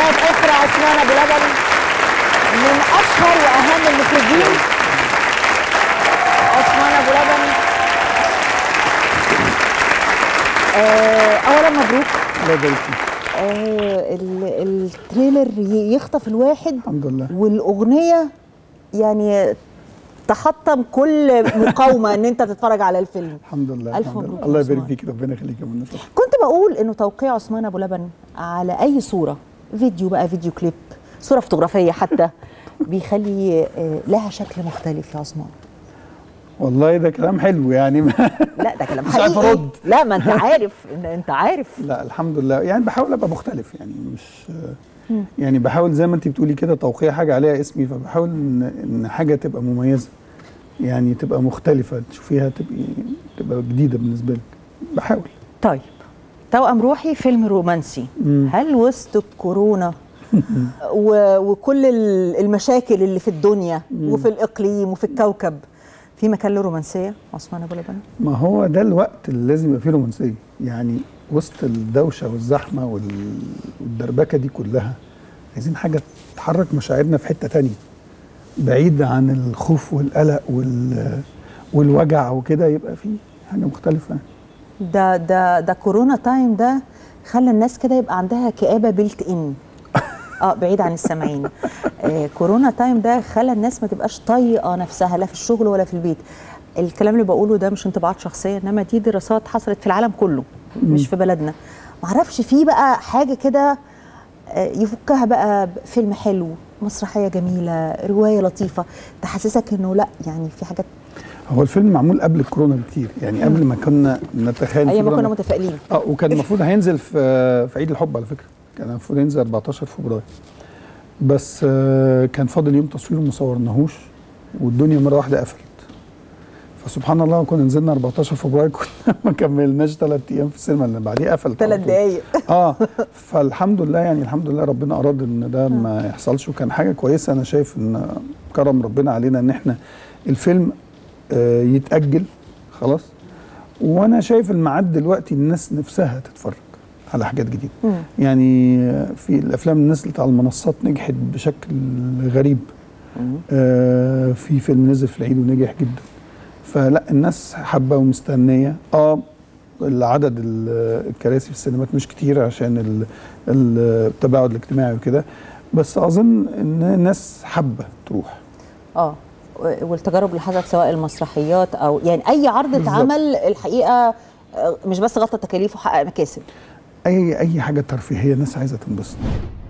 مرة أخرى عثمان أبو لبن من أشهر وأهم المخرجين عثمان أبو لبن آه، أولا مبروك الله يبارك فيك آه، ال- التريلر ي- يخطف الواحد الحمد لله والأغنية يعني تحطم كل مقاومة إن أنت تتفرج على الفيلم الحمد لله ألف الحمد لله. مبروك الله يا يبارك عثمان. فيك ربنا يخليك يا منى شكرا كنت بقول انه توقيع عثمان ابو لبن على اي صوره فيديو بقى فيديو كليب صوره فوتوغرافيه حتى بيخلي آه، لها شكل مختلف يا عثمان والله ده كلام حلو يعني لا ده كلام مش عارف حقيقي أرد. لا ما انت عارف إن انت عارف لا الحمد لله يعني بحاول ابقى مختلف يعني مش يعني بحاول زي ما انت بتقولي كده توقيع حاجه عليها اسمي فبحاول ان ان حاجه تبقى مميزه يعني تبقى مختلفه تشوفيها تبقي تبقى جديده بالنسبه لك بحاول طيب توأم روحي فيلم رومانسي مم. هل وسط الكورونا و- وكل ال- المشاكل اللي في الدنيا وفي الاقليم وفي الكوكب في مكان للرومانسيه عثمان ابو لبن ما هو ده الوقت اللي لازم يبقى فيه رومانسيه يعني وسط الدوشه والزحمه وال- والدربكه دي كلها عايزين حاجه تحرك مشاعرنا في حته تانية بعيد عن الخوف والقلق وال والوجع وكده يبقى فيه حاجه مختلفه يعني. ده ده ده كورونا تايم ده خلى الناس كده يبقى عندها كآبة بيلت ان اه بعيد عن السامعين آه كورونا تايم ده خلى الناس ما تبقاش طايقه نفسها لا في الشغل ولا في البيت الكلام اللي بقوله ده مش انطباعات شخصيه انما دي دراسات حصلت في العالم كله مش في بلدنا معرفش في بقى حاجه كده آه، يفكها بقى فيلم حلو مسرحيه جميله روايه لطيفه تحسسك انه لا يعني في حاجات هو الفيلم معمول قبل الكورونا بكتير يعني قبل ما كنا نتخيل ايام ما الكورونا. كنا متفائلين اه وكان المفروض هينزل في في عيد الحب على فكره كان المفروض ينزل 14 فبراير بس آه، كان فاضل يوم تصوير وما صورناهوش والدنيا مره واحده قفلت فسبحان الله كنا نزلنا 14 فبراير كنا ما كملناش ثلاث ايام في السينما اللي بعديه قفلت على ثلاث طول. دقايق اه فالحمد لله يعني الحمد لله ربنا اراد ان ده ما يحصلش وكان حاجه كويسه انا شايف ان كرم ربنا علينا ان احنا الفيلم آه يتاجل خلاص وانا شايف الميعاد دلوقتي الناس نفسها تتفرج على حاجات جديده مم. يعني آه، في الافلام اللي نزلت على المنصات نجحت بشكل غريب مم. آه في فيلم نزل في العيد ونجح جدا فلا الناس حابه ومستنيه اه العدد ال- الكراسي في السينمات مش كتير عشان ال- ال- التباعد الاجتماعي وكده بس اظن ان الناس حابه تروح اه والتجارب اللي حصلت سواء المسرحيات او يعني اي عرض بالظبط. اتعمل الحقيقه آه، مش بس غطى تكاليف وحقق مكاسب اي اي حاجه ترفيهيه الناس عايزه تنبسط